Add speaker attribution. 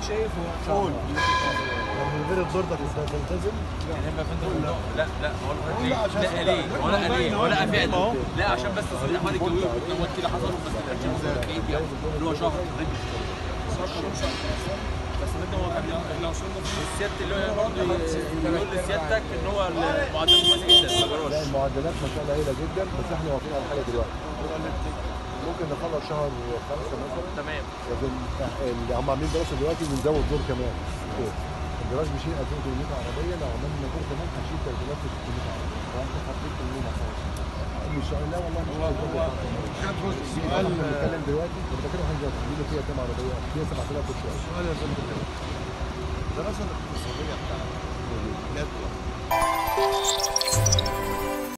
Speaker 1: شايف
Speaker 2: قول
Speaker 3: لو من غير الدور ده تلتزم
Speaker 2: يعني هيبقى فندم لا لا هو
Speaker 3: قول لا عشان
Speaker 2: لا ليه ولا ليه ولا فعل لا عشان بس تصريح احمد الجوي دوت كده حصل بس ما كانش بعيد يعني اللي هو شهر بس انت هو كان
Speaker 1: لو وصلنا فيه
Speaker 2: السيادة اللي هو برضه يقول لسيادتك ان هو المعدلات كويسه جدا ما
Speaker 3: لا
Speaker 2: جراش
Speaker 3: المعدلات ما شاء الله هايله جدا بس احنا واقفين على حاجه دلوقتي ممكن نخلص شهر خمسه مثلا
Speaker 2: تمام
Speaker 3: لكن اللي هم عاملين دراسه دلوقتي بنزود دور كمان دور. الجراج بيشيل 2000 كيلو عربيه لو عملنا دور كمان هنشيل 3600 عربيه فانت حطيت كلنا مش لا والله مش هو هو
Speaker 1: سؤال
Speaker 3: احنا بنتكلم دلوقتي انا بتكلم عن دلوقتي بيقولوا فيها كام عربيه فيها 7000 وشويه
Speaker 1: سؤال يا فندم الدراسه الاقتصاديه بتاعتك جدول